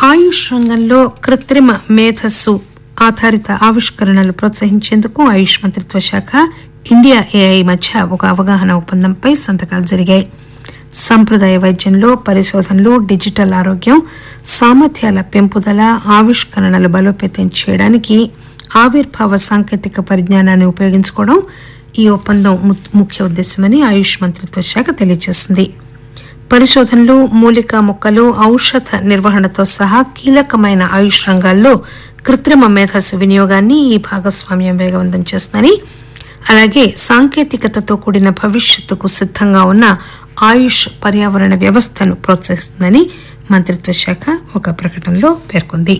ఆయుష్ రంగంలో కృత్రిమ మేధస్సు ఆధారిత ఆవిష్కరణలు ప్రోత్సహించేందుకు ఆయుష్ మంత్రిత్వ శాఖ ఇండియా ఏఐ మధ్య ఒక అవగాహన ఒప్పందంపై సంతకాలు జరిగాయి సంప్రదాయ వైద్యంలో పరిశోధనలు డిజిటల్ ఆరోగ్యం సామర్థ్యాల పెంపుదల ఆవిష్కరణలు బలోపేతం చేయడానికి ఆవిర్భావ సాంకేతిక పరిజ్ఞానాన్ని ఉపయోగించుకోవడం ఈ ఒప్పందం ము- ముఖ్య ఉద్దేశమని ఆయుష్ మంత్రిత్వ శాఖ తెలియజేసింది పరిశోధనలు మూలికా మొక్కలు ఔషధ నిర్వహణతో సహా కీలకమైన ఆయుష్ రంగాల్లో కృత్రిమ మేధస్సు వినియోగాన్ని ఈ భాగస్వామ్యం వేగవంతం చేస్తుందని అలాగే సాంకేతికతతో కూడిన భవిష్యత్తుకు సిద్ధంగా ఉన్న ఆయుష్ పర్యావరణ వ్యవస్థను ప్రోత్సహిస్తుందని మంత్రిత్వ శాఖ ఒక ప్రకటనలో పేర్కొంది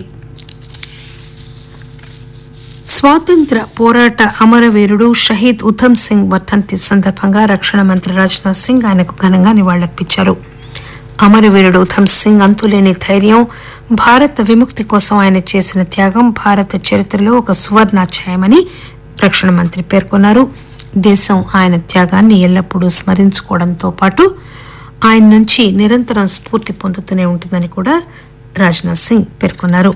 స్వాతంత్ర పోరాట అమరవీరుడు షహీద్ ఉధమ్ సింగ్ వర్ధంతి సందర్భంగా రక్షణ మంత్రి రాజ్నాథ్ సింగ్ ఆయనకు ఘనంగా నివాళులర్పించారు అమరవీరుడు ఉధమ్ సింగ్ అంతులేని ధైర్యం భారత విముక్తి కోసం ఆయన చేసిన త్యాగం భారత చరిత్రలో ఒక సువర్ణాధ్యాయమని రక్షణ మంత్రి పేర్కొన్నారు దేశం ఆయన త్యాగాన్ని ఎల్లప్పుడూ స్మరించుకోవడంతో పాటు ఆయన నుంచి నిరంతరం స్ఫూర్తి పొందుతూనే ఉంటుందని కూడా రాజ్నాథ్ సింగ్ పేర్కొన్నారు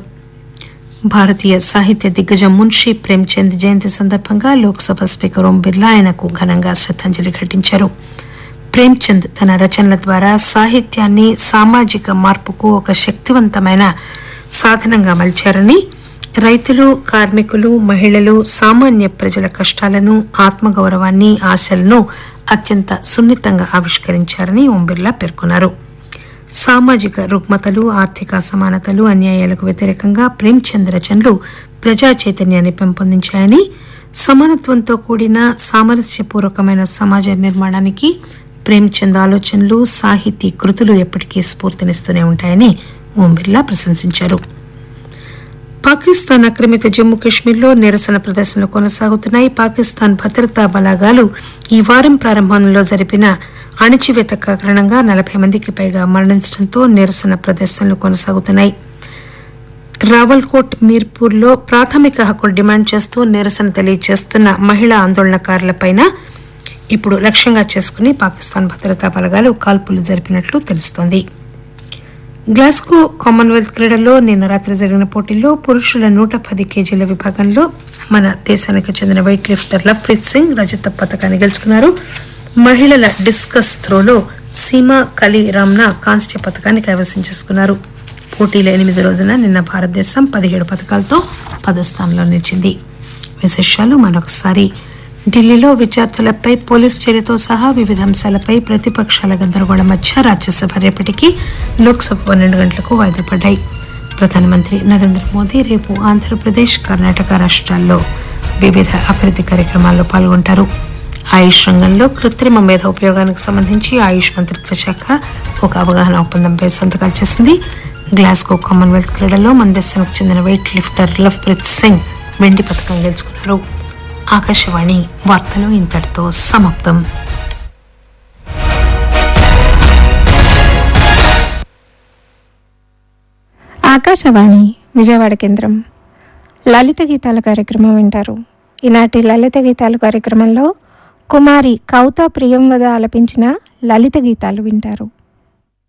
భారతీయ సాహిత్య దిగ్గజం మున్షీ ప్రేమ్చంద్ జయంతి సందర్భంగా లోక్సభ స్పీకర్ ఓం బిర్లా ఆయనకు ఘనంగా శ్రద్దాంజలి ఘటించారు ప్రేమ్చంద్ తన రచనల ద్వారా సాహిత్యాన్ని సామాజిక మార్పుకు ఒక శక్తివంతమైన సాధనంగా మలిచారని రైతులు కార్మికులు మహిళలు సామాన్య ప్రజల కష్టాలను ఆత్మగౌరవాన్ని ఆశలను అత్యంత సున్నితంగా ఆవిష్కరించారని ఓం బిర్లా పేర్కొన్నారు సామాజిక రుగ్మతలు ఆర్థిక అసమానతలు అన్యాయాలకు వ్యతిరేకంగా ప్రేమ్చంద్ రచనలు ప్రజా చైతన్యాన్ని పెంపొందించాయని సమానత్వంతో కూడిన సామరస్యపూర్వకమైన సమాజ నిర్మాణానికి ప్రేమ్చంద్ ఆలోచనలు సాహితీ కృతులు ఎప్పటికీ స్ఫూర్తినిస్తూనే ఉంటాయని ఓం బిర్లా ప్రశంసించారు పాకిస్తాన్ ఆక్రమిత జమ్మూ కాశ్మీర్లో నిరసన ప్రదర్శనలు కొనసాగుతున్నాయి పాకిస్తాన్ భద్రతా బలాగాలు ఈ వారం ప్రారంభంలో జరిపిన అణచివేత కారణంగా నలభై మందికి పైగా మరణించడంతో నిరసన ప్రదర్శనలు కొనసాగుతున్నాయి రావల్కోట్ మీర్పూర్లో ప్రాథమిక హక్కులు డిమాండ్ చేస్తూ నిరసన తెలియజేస్తున్న మహిళా ఆందోళనకారులపైన ఇప్పుడు లక్ష్యంగా చేసుకుని పాకిస్తాన్ భద్రతా బలగాలు కాల్పులు జరిపినట్లు తెలుస్తోంది గ్లాస్గో కామన్వెల్త్ క్రీడల్లో నిన్న రాత్రి జరిగిన పోటీల్లో పురుషుల నూట పది కేజీల విభాగంలో మన దేశానికి చెందిన వెయిట్ లిఫ్టర్ లవ్ప్రీత్ సింగ్ రజత పథకాన్ని గెలుచుకున్నారు మహిళల డిస్కస్ త్రోలో సీమా కలి రామ్నా కాంస్య పథకాన్ని కైవసం చేసుకున్నారు పోటీల ఎనిమిది రోజున నిన్న భారతదేశం పదిహేడు పథకాలతో పదో స్థానంలో నిలిచింది విశేషాలు మరొకసారి ఢిల్లీలో విద్యార్థులపై పోలీస్ చర్యతో సహా వివిధ అంశాలపై ప్రతిపక్షాల గందరగోళం మధ్య రాజ్యసభ రేపటికి లోక్సభ పన్నెండు గంటలకు వాయిదా పడ్డాయి ప్రధానమంత్రి నరేంద్ర మోదీ రేపు ఆంధ్రప్రదేశ్ కర్ణాటక రాష్ట్రాల్లో వివిధ అభివృద్ధి కార్యక్రమాల్లో పాల్గొంటారు ఆయుష్ రంగంలో కృత్రిమ మేధ ఉపయోగానికి సంబంధించి ఆయుష్ మంత్రిత్వ శాఖ ఒక అవగాహన ఒప్పందంపై సంతకాలు చేసింది గ్లాస్గో కామన్వెల్త్ క్రీడల్లో మన దేశానికి చెందిన వెయిట్ లిఫ్టర్ లవ్ప్రీత్ సింగ్ వెండి పథకం గెలుచుకున్నారు ఆకాశవాణి వార్తలు ఇంతటితో సమాప్తం ఆకాశవాణి విజయవాడ కేంద్రం లలిత గీతాల కార్యక్రమం వింటారు ఈనాటి లలిత గీతాల కార్యక్రమంలో కుమారి కౌత ప్రియంవద ఆలపించిన లలిత గీతాలు వింటారు